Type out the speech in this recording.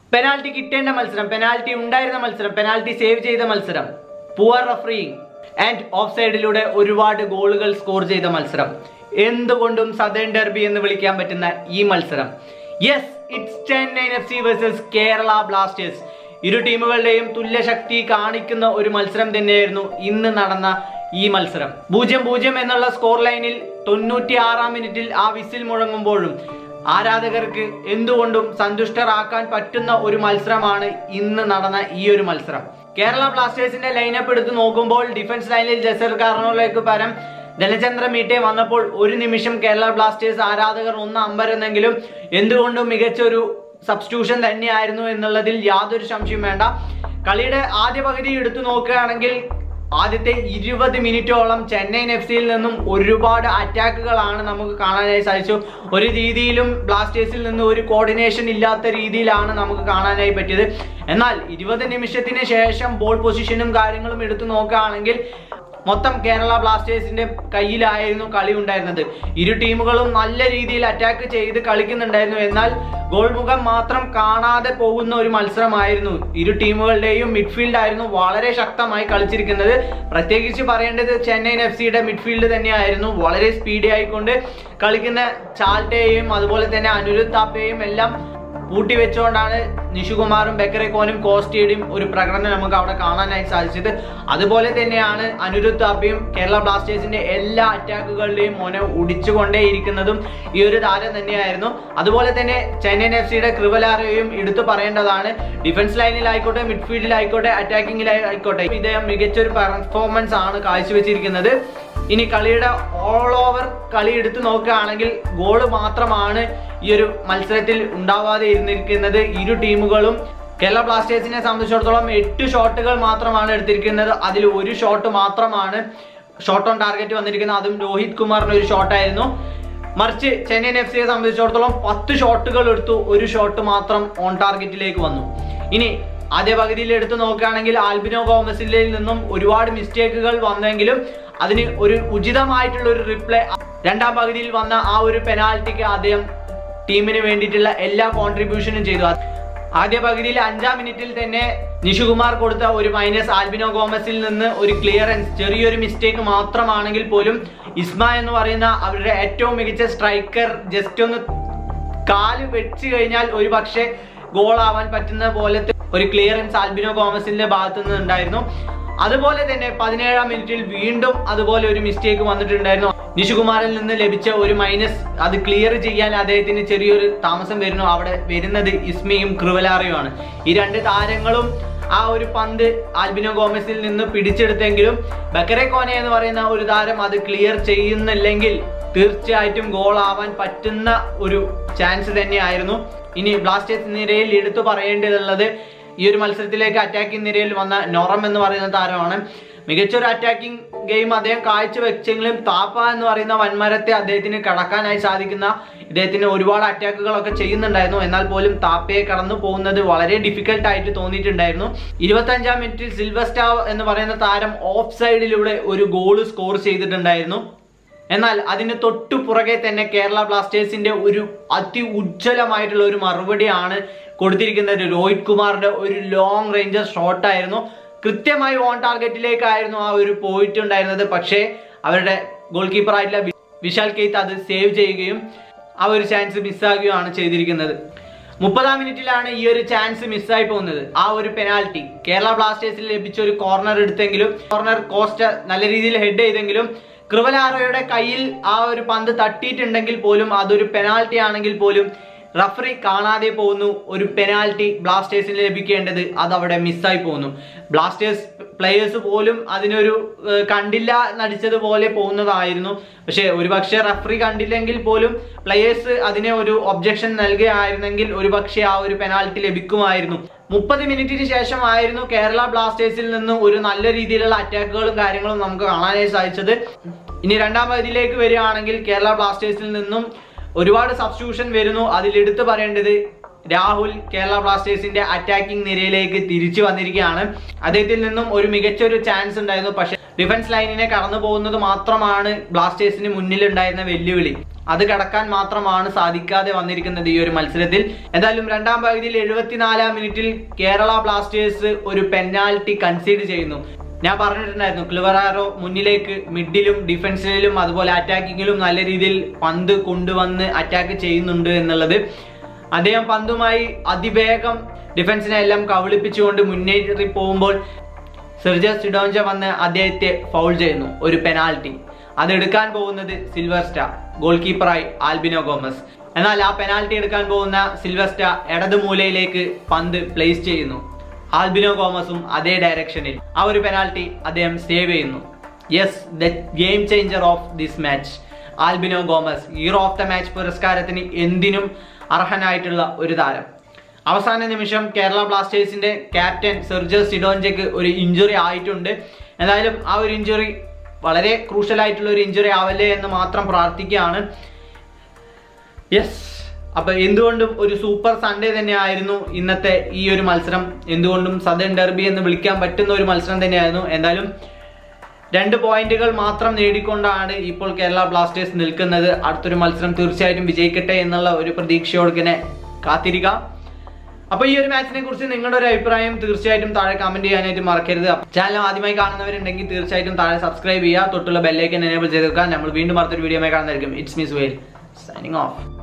penalty കിട്ടേണ്ട മത്സരം penalty ഉണ്ടായിരുന്ന മത്സരം പെനാൽറ്റി സേവ് ചെയ്ത മത്സരം പുവർ റഫറിങ് ആൻഡ് ഓഫ് സൈഡിലൂടെ ഒരുപാട് ഗോളുകൾ സ്കോർ ചെയ്ത മത്സരം എന്തുകൊണ്ടും സദേൺ ഡെർബി എന്ന് വിളിക്കാൻ പറ്റുന്ന ഈ മത്സരം yes it's Chennai F C versus Kerala Blasters ഇരു ടീമുകളുടെയും തുല്യശക്തി കാണിക്കുന്ന ഒരു മത്സരം തന്നെയായിരുന്നു ഇന്ന് നടന്ന ഈ മത്സരം പൂജ്യം പൂജ്യം എന്നുള്ള സ്കോർ ലൈനിൽ തൊണ്ണൂറ്റി ആറാം മിനിറ്റിൽ ആ വിസിൽ മുഴങ്ങുമ്പോഴും ആരാധകർക്ക് എന്തുകൊണ്ടും സന്തുഷ്ടരാക്കാൻ പറ്റുന്ന ഒരു മത്സരമാണ് ഇന്ന് നടന്ന ഈ ഒരു മത്സരം കേരള ബ്ലാസ്റ്റേഴ്സിന്റെ ലൈനപ്പ് എടുത്ത് നോക്കുമ്പോൾ ഡിഫൻസ് ലൈനിൽ ജസർ കാർണോലേക്ക് പകരം ധനചന്ദ്ര മീറ്റെ വന്നപ്പോൾ ഒരു നിമിഷം കേരള ബ്ലാസ്റ്റേഴ്സ് ആരാധകർ ഒന്ന് അമ്പരുന്നെങ്കിലും എന്തുകൊണ്ടും മികച്ച ഒരു സബ്സ്റ്റിറ്റ്യൂഷൻ തന്നെയായിരുന്നു എന്നുള്ളതിൽ യാതൊരു സംശയം വേണ്ട കളിയുടെ ആദ്യ പകുതി എടുത്തു നോക്കുകയാണെങ്കിൽ ആദ്യത്തെ ഇരുപത് മിനിറ്റോളം ചെന്നൈയിൻ എഫ് സിയിൽ നിന്നും ഒരുപാട് അറ്റാക്കുകളാണ് നമുക്ക് കാണാനായി സാധിച്ചു ഒരു രീതിയിലും ബ്ലാസ്റ്റേഴ്സിൽ നിന്ന് ഒരു കോർഡിനേഷൻ ഇല്ലാത്ത രീതിയിലാണ് നമുക്ക് കാണാനായി പറ്റിയത് എന്നാൽ ഇരുപത് നിമിഷത്തിന് ശേഷം ബോൾ പൊസിഷനും കാര്യങ്ങളും എടുത്തു നോക്കുകയാണെങ്കിൽ മൊത്തം കേരള ബ്ലാസ്റ്റേഴ്സിന്റെ കയ്യിലായിരുന്നു കളി ഉണ്ടായിരുന്നത് ഇരു ടീമുകളും നല്ല രീതിയിൽ അറ്റാക്ക് ചെയ്ത് കളിക്കുന്നുണ്ടായിരുന്നു എന്നാൽ ഗോൾ മുഖം മാത്രം കാണാതെ പോകുന്ന ഒരു മത്സരമായിരുന്നു ഇരു ടീമുകളുടെയും മിഡ്ഫീൽഡ് ആയിരുന്നു വളരെ ശക്തമായി കളിച്ചിരിക്കുന്നത് പ്രത്യേകിച്ച് പറയേണ്ടത് ചെന്നൈയിൻ എഫ് സിയുടെ മിഡ്ഫീൽഡ് തന്നെയായിരുന്നു വളരെ സ്പീഡി ആയിക്കൊണ്ട് കളിക്കുന്ന ചാൽട്ടയെയും അതുപോലെ തന്നെ അനിരുദ്ധ് താപ്പയെയും എല്ലാം കൂട്ടി വെച്ചുകൊണ്ടാണ് നിഷുകുമാറും ബക്കറേക്കോനും കോസ്റ്റേഡിയും ഒരു പ്രകടനം നമുക്ക് അവിടെ കാണാനായി സാധിച്ചത് അതുപോലെ തന്നെയാണ് അനിരുദ്ധ് താപ്പയും കേരള ബ്ലാസ്റ്റേഴ്സിന്റെ എല്ലാ അറ്റാക്കുകളുടെയും മോനെ ഉടിച്ചുകൊണ്ടേയിരിക്കുന്നതും ഈ ഒരു താരം തന്നെയായിരുന്നു അതുപോലെ തന്നെ ചെന്നൈയിൻ എഫ് സിയുടെ കൃപലാറയും എടുത്തു പറയേണ്ടതാണ് ഡിഫൻസ് ലൈനിലായിക്കോട്ടെ മിഡ്ഫീൽഡിലായിക്കോട്ടെ അറ്റാക്കിങ്ങിലായിക്കോട്ടെ ഇദ്ദേഹം മികച്ചൊരു പെർഫോമൻസ് ആണ് കാഴ്ചവെച്ചിരിക്കുന്നത് ഇനി കളിയുടെ ഓൾ ഓവർ കളി എടുത്തു നോക്കുകയാണെങ്കിൽ ഗോള് മാത്രമാണ് ഈ ഒരു മത്സരത്തിൽ ഉണ്ടാവാതെ ഇരുന്നിരിക്കുന്നത് ഇരു ടീമുകളും കേരള ബ്ലാസ്റ്റേഴ്സിനെ സംബന്ധിച്ചിടത്തോളം എട്ട് ഷോട്ടുകൾ മാത്രമാണ് എടുത്തിരിക്കുന്നത് അതിൽ ഒരു ഷോട്ട് മാത്രമാണ് ഷോട്ട് ഓൺ ടാർഗറ്റ് വന്നിരിക്കുന്നത് അതും രോഹിത് കുമാറിന്റെ ഒരു ഷോട്ടായിരുന്നു മറിച്ച് ചെന്നൈയിൻ എഫ് സിയെ സംബന്ധിച്ചിടത്തോളം പത്ത് ഷോട്ടുകൾ എടുത്തു ഒരു ഷോട്ട് മാത്രം ഓൺ ടാർഗറ്റിലേക്ക് വന്നു ഇനി ആദ്യ പകുതിയിൽ എടുത്തു നോക്കുകയാണെങ്കിൽ ആൽബിനോ ഗോമസിൽ നിന്നും ഒരുപാട് മിസ്റ്റേക്കുകൾ വന്നെങ്കിലും അതിന് ഒരു ഉചിതമായിട്ടുള്ള ഒരു റിപ്ലൈ രണ്ടാം പകുതിയിൽ വന്ന ആ ഒരു പെനാൽറ്റിക്ക് അദ്ദേഹം ടീമിന് വേണ്ടിയിട്ടുള്ള എല്ലാ കോൺട്രിബ്യൂഷനും ചെയ്തു ആദ്യ പകുതിയിൽ അഞ്ചാം മിനിറ്റിൽ തന്നെ നിഷുകുമാർ കൊടുത്ത ഒരു മൈനസ് ആൽബിനോ ഗോമസിൽ നിന്ന് ഒരു ക്ലിയറൻസ് ചെറിയൊരു മിസ്റ്റേക്ക് മാത്രമാണെങ്കിൽ പോലും ഇസ്മ എന്ന് പറയുന്ന അവരുടെ ഏറ്റവും മികച്ച സ്ട്രൈക്കർ ജസ്റ്റ് ഒന്ന് കാല് വെച്ച് കഴിഞ്ഞാൽ ഒരു പക്ഷേ ഗോളാവാൻ പറ്റുന്ന പോലത്തെ ഒരു ക്ലിയറൻസ് ആൽബിനോ ഗോമസിന്റെ ഭാഗത്തു നിന്ന് ഉണ്ടായിരുന്നു അതുപോലെ തന്നെ പതിനേഴാം മിനിറ്റിൽ വീണ്ടും അതുപോലെ ഒരു മിസ്റ്റേക്ക് വന്നിട്ടുണ്ടായിരുന്നു നിഷുകുമാറിൽ നിന്ന് ലഭിച്ച ഒരു മൈനസ് അത് ക്ലിയർ ചെയ്യാൻ അദ്ദേഹത്തിന് ചെറിയൊരു താമസം വരുന്നു അവിടെ വരുന്നത് ഇസ്മിയും ക്രുവലാറിയുമാണ് ഈ രണ്ട് താരങ്ങളും ആ ഒരു പന്ത് ആൽബിനോ ഗോമസിൽ നിന്ന് പിടിച്ചെടുത്തെങ്കിലും ബക്കറെ കോനെ എന്ന് പറയുന്ന ഒരു താരം അത് ക്ലിയർ ചെയ്യുന്നില്ലെങ്കിൽ തീർച്ചയായിട്ടും ഗോൾ ആവാൻ പറ്റുന്ന ഒരു ചാൻസ് തന്നെയായിരുന്നു ഇനി ബ്ലാസ്റ്റേഴ്സ് നിരയിൽ എടുത്തു പറയേണ്ടതുള്ളത് ഈ ഒരു മത്സരത്തിലേക്ക് അറ്റാക്കിംഗ് നിരയിൽ വന്ന നൊറം എന്ന് പറയുന്ന താരമാണ് മികച്ചൊരു അറ്റാക്കിംഗ് ഗെയിം അദ്ദേഹം കാഴ്ചവെച്ചെങ്കിലും താപ്പ എന്ന് പറയുന്ന വൻമരത്തെ അദ്ദേഹത്തിന് കടക്കാനായി സാധിക്കുന്ന ഇദ്ദേഹത്തിന് ഒരുപാട് അറ്റാക്കുകളൊക്കെ ചെയ്യുന്നുണ്ടായിരുന്നു എന്നാൽ പോലും താപ്പയെ കടന്നു പോകുന്നത് വളരെ ഡിഫിക്കൽട്ട് ആയിട്ട് തോന്നിയിട്ടുണ്ടായിരുന്നു ഇരുപത്തഞ്ചാം മിനിറ്റിൽ സിൽവർ സ്റ്റാർ എന്ന് പറയുന്ന താരം ഓഫ് സൈഡിലൂടെ ഒരു ഗോൾ സ്കോർ ചെയ്തിട്ടുണ്ടായിരുന്നു എന്നാൽ അതിന് തൊട്ടു പുറകെ തന്നെ കേരള ബ്ലാസ്റ്റേഴ്സിന്റെ ഒരു അതി ഉജ്ജ്വലമായിട്ടുള്ള ഒരു മറുപടിയാണ് കൊടുത്തിരിക്കുന്നത് രോഹിത് കുമാറിന്റെ ഒരു ലോങ് റേഞ്ചർ ഷോട്ടായിരുന്നു കൃത്യമായി ഓൺ ടാർഗറ്റിലേക്കായിരുന്നു ആ ഒരു പോയിട്ട് ഉണ്ടായിരുന്നത് പക്ഷേ അവരുടെ ഗോൾ കീപ്പർ ആയിട്ടുള്ള വി- വിശാൽ കെയ്ത്ത് അത് സേവ് ചെയ്യുകയും ആ ഒരു ചാൻസ് മിസ്സാകുകയാണ് ചെയ്തിരിക്കുന്നത് മുപ്പതാം മിനിറ്റിലാണ് ഈ ഒരു ചാൻസ് മിസ്സായി പോകുന്നത് ആ ഒരു പെനാൽറ്റി കേരള ബ്ലാസ്റ്റേഴ്സിൽ ലഭിച്ച ഒരു കോർണർ എടുത്തെങ്കിലും കോർണർ കോസ്റ്റ നല്ല രീതിയിൽ ഹെഡ് ചെയ്തെങ്കിലും കൃവലാറയുടെ കയ്യിൽ ആ ഒരു പന്ത് തട്ടിയിട്ടുണ്ടെങ്കിൽ പോലും അതൊരു പെനാൽറ്റി ആണെങ്കിൽ പോലും റഫറി കാണാതെ പോകുന്നു ഒരു പെനാൽറ്റി ബ്ലാസ്റ്റേഴ്സിന് ലഭിക്കേണ്ടത് അത് അവിടെ മിസ്സായി പോകുന്നു ബ്ലാസ്റ്റേഴ്സ് പ്ലെയേഴ്സ് പോലും അതിനൊരു ഏഹ്, കണ്ടില്ല നടിച്ചതുപോലെ പോകുന്നതായിരുന്നു പക്ഷേ ഒരുപക്ഷെ റഫറി കണ്ടില്ലെങ്കിൽ പോലും പ്ലെയേഴ്സ് അതിനെ ഒരു ഒബ്ജക്ഷൻ നൽകുകയായിരുന്നെങ്കിൽ ഒരുപക്ഷെ ആ ഒരു പെനാൽറ്റി ലഭിക്കുമായിരുന്നു മുപ്പത് മിനിറ്റിന് ശേഷമായിരുന്നു കേരള ബ്ലാസ്റ്റേഴ്സിൽ നിന്ന് ഒരു നല്ല രീതിയിലുള്ള അറ്റാക്കുകളും കാര്യങ്ങളും നമുക്ക് കാണാനായി സാധിച്ചത് ഇനി രണ്ടാം പകുതിയിലേക്ക് വരികയാണെങ്കിൽ കേരള ബ്ലാസ്റ്റേഴ്സിൽ നിന്നും ഒരുപാട് സബ്സ്റ്റിറ്റ്യൂഷൻ വരുന്നു അതിൽ എടുത്തു പറയേണ്ടത് രാഹുൽ കേരള ബ്ലാസ്റ്റേഴ്സിന്റെ അറ്റാക്കിംഗ് നിരയിലേക്ക് തിരിച്ചു വന്നിരിക്കുകയാണ് അദ്ദേഹത്തിൽ നിന്നും ഒരു മികച്ച ഒരു ചാൻസ് ഉണ്ടായിരുന്നു പക്ഷെ ഡിഫൻസ് ലൈനിനെ കടന്നു പോകുന്നത് മാത്രമാണ് ബ്ലാസ്റ്റേഴ്സിന് മുന്നിലുണ്ടായിരുന്ന വെല്ലുവിളി അത് കടക്കാൻ മാത്രമാണ് സാധിക്കാതെ വന്നിരിക്കുന്നത് ഈ ഒരു മത്സരത്തിൽ എന്തായാലും രണ്ടാം പകുതിയിൽ എഴുപത്തിനാലാം മിനിറ്റിൽ കേരള ബ്ലാസ്റ്റേഴ്സ് ഒരു പെനാൽറ്റി കൺസീഡ് ചെയ്യുന്നു ഞാൻ പറഞ്ഞിട്ടുണ്ടായിരുന്നു ക്ലിവറാറോ മുന്നിലേക്ക് മിഡിലും ഡിഫൻസിലും അതുപോലെ അറ്റാക്കിങ്ങിലും നല്ല രീതിയിൽ പന്ത് കൊണ്ടുവന്ന് അറ്റാക്ക് ചെയ്യുന്നുണ്ട് എന്നുള്ളത് അദ്ദേഹം പന്തുമായി അതിവേഗം ഡിഫൻസിനെ എല്ലാം കവിളിപ്പിച്ചുകൊണ്ട് മുന്നേറി പോകുമ്പോൾ സെർജോ സിഡോഞ്ച വന്ന് അദ്ദേഹത്തെ ഫൗൾ ചെയ്യുന്നു ഒരു പെനാൽറ്റി അതെടുക്കാൻ പോകുന്നത് സിൽവർ സ്റ്റാർ ഗോൾ കീപ്പറായി ആൽബിനോ ഗോമസ് എന്നാൽ ആ പെനാൽറ്റി എടുക്കാൻ പോകുന്ന സിൽവർ സ്റ്റാർ ഇടത് മൂലയിലേക്ക് പന്ത് പ്ലേസ് ചെയ്യുന്നു ആൽബിനോ ഗോമസും അതേ ഡയറക്ഷനിൽ ആ ഒരു പെനാൽറ്റി അദ്ദേഹം സേവ് ചെയ്യുന്നു yes the game changer of this match Albino Gomes hero of the match പുരസ്കാരത്തിന് എന്തിനും അർഹനായിട്ടുള്ള ഒരു താരം അവസാന നിമിഷം കേരള ബ്ലാസ്റ്റേഴ്സിന്റെ ക്യാപ്റ്റൻ സെർജോ സിഡോഞ്ചയ്ക്ക് ഒരു ഇഞ്ചുറി ആയിട്ടുണ്ട് എന്തായാലും ആ ഒരു ഇഞ്ചുറി വളരെ ക്രൂഷ്യൽ ആയിട്ടുള്ള ഒരു ഇഞ്ചുറി ആവല്ലേ എന്ന് മാത്രം പ്രാർത്ഥിക്കുകയാണ് യെസ് അപ്പൊ എന്തുകൊണ്ടും ഒരു സൂപ്പർ സൺഡേ തന്നെയായിരുന്നു ഇന്നത്തെ ഈ ഒരു മത്സരം എന്തുകൊണ്ടും സദേൺ ഡെർബി എന്ന് വിളിക്കാൻ പറ്റുന്ന ഒരു മത്സരം തന്നെയായിരുന്നു എന്തായാലും രണ്ട് പോയിന്റുകൾ മാത്രം നേടിക്കൊണ്ടാണ് ഇപ്പോൾ കേരള ബ്ലാസ്റ്റേഴ്സ് നിൽക്കുന്നത് അടുത്തൊരു മത്സരം തീർച്ചയായിട്ടും വിജയിക്കട്ടെ എന്നുള്ള ഒരു പ്രതീക്ഷയോടെ കാത്തിരിക്കാം അപ്പൊ ഈ ഒരു മാച്ചിനെ കുറിച്ച് നിങ്ങളുടെ ഒരു അഭിപ്രായം തീർച്ചയായിട്ടും താഴെ കമന്റ് ചെയ്യാനായിട്ട് മറക്കരുത് ചാനൽ ആദ്യമായി കാണുന്നവരുണ്ടെങ്കിൽ തീർച്ചയായിട്ടും താഴെ സബ്സ്ക്രൈബ് ചെയ്യുക തൊട്ടുള്ള ബെല്ലേക്ക് എനേബിൾ ചെയ്ത് വെക്കുക നമ്മൾ വീണ്ടും അടുത്തൊരു വീഡിയോ കാണുന്നതായിരിക്കും ഇറ്റ്സ് മീസ് വെയിൽ സൈനിങ് ഓഫ്